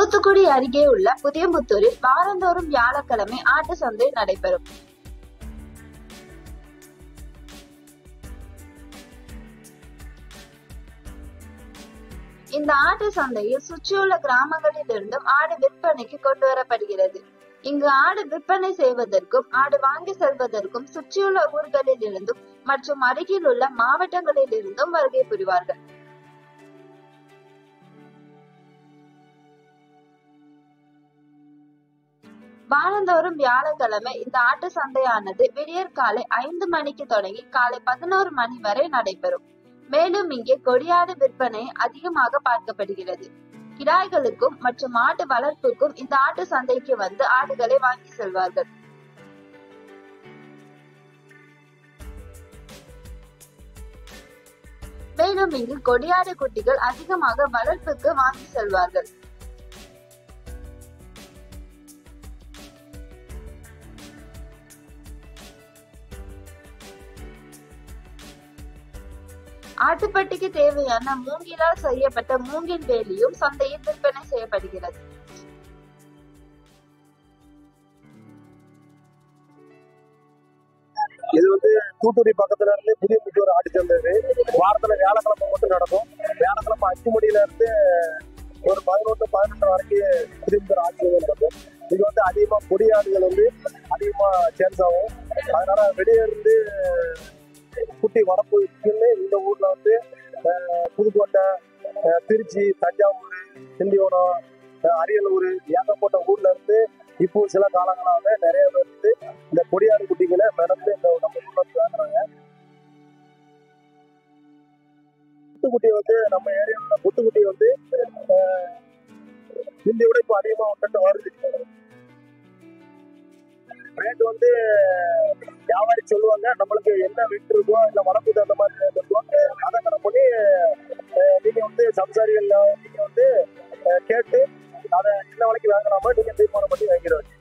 தூத்துக்குடி அருகே உள்ள புதியமுத்தூரில் வாரந்தோறும் வியாழக்கிழமை ஆட்டு சந்தை நடைபெறும் இந்த ஆட்டு சந்தையில் சுற்றியுள்ள கிராமங்களில் இருந்தும் ஆடு விற்பனைக்கு கொண்டு வரப்படுகிறது இங்கு ஆடு விற்பனை செய்வதற்கும் ஆடு வாங்கி செல்வதற்கும் சுற்றியுள்ள ஊர்களில் இருந்தும் மற்றும் அருகில் உள்ள மாவட்டங்களில் இருந்தும் வருகை புரிவார்கள் வாரந்தோறும் வியாழக்கிழமை இந்த ஆட்டு சந்தையானது விடியற் காலை ஐந்து மணிக்கு தொடங்கி காலை பதினோரு மணி வரை நடைபெறும் மேலும் இங்கே கொடியாடு விற்பனை அதிகமாக பார்க்கப்படுகிறது கிடாய்களுக்கும் மற்றும் ஆட்டு வளர்ப்புக்கும் இந்த ஆட்டு சந்தைக்கு வந்து ஆடுகளை வாங்கி செல்வார்கள் மேலும் இங்கு கொடியாடு குட்டிகள் அதிகமாக வளர்ப்புக்கு வாங்கி செல்வார்கள் ஆட்டுப்பட்டிக்கு தேவையான மூங்கிலால் செய்யப்பட்ட மூங்கில் வேலியும் சந்தையில் விற்பனை செய்யப்படுகிறது இது வந்து தூத்துக்குடி பக்கத்துல இருந்து புதிய முட்டூர் ஆட்டு சந்தை இது. வாரத்துல வியாழக்கிழமை மட்டும் நடக்கும் வியாழக்கிழமை அஞ்சு மணில இருந்து ஒரு பதினொன்று பதினெட்டு வரைக்கும் புதிய முட்டூர் ஆட்டு சந்தை நடக்கும் இது வந்து அதிகமா கொடியாடுகள் வந்து அதிகமா சேல்ஸ் ஆகும் அதனால வெளியே இருந்து குட்டி வளர்ப்புக்குன்னு இந்த ஊர்ல வந்து அஹ், புதுக்கோட்டை அஹ், திருச்சி தஞ்சாவூர் திண்டிவனம் அஹ், அரியலூர் ஏகப்பட்ட ஊர்ல இருந்து இப்போ சில காலங்களாக நிறைய பேர் வந்து இந்த கொடியாடு குட்டிகளை நடந்து இந்த நம்ம ஊர்ல வந்து வாங்குறாங்க புட்டுக்குட்டி வந்து நம்ம ஏரியாவில் புட்டுக்குட்டி வந்து அஹ், முந்தைய விட இப்போ அதிகமாக வந்துட்டு வருது ரேட் வந்து வியாபாரி சொல்லுவாங்க நம்மளுக்கு என்ன வெயிட் இருக்கோ இல்லை வளர்ப்பு தகுந்த மாதிரி rate இருக்கோ அதை கணக்கு பண்ணி அஹ், நீங்க வந்து சம்சாரிகள் நீங்க வந்து அஹ், கேட்டு அதை என்ன விலைக்கு வாங்கலாமோ நீங்க தீர்மானம் பண்ணி வாங்கிடுவாங்க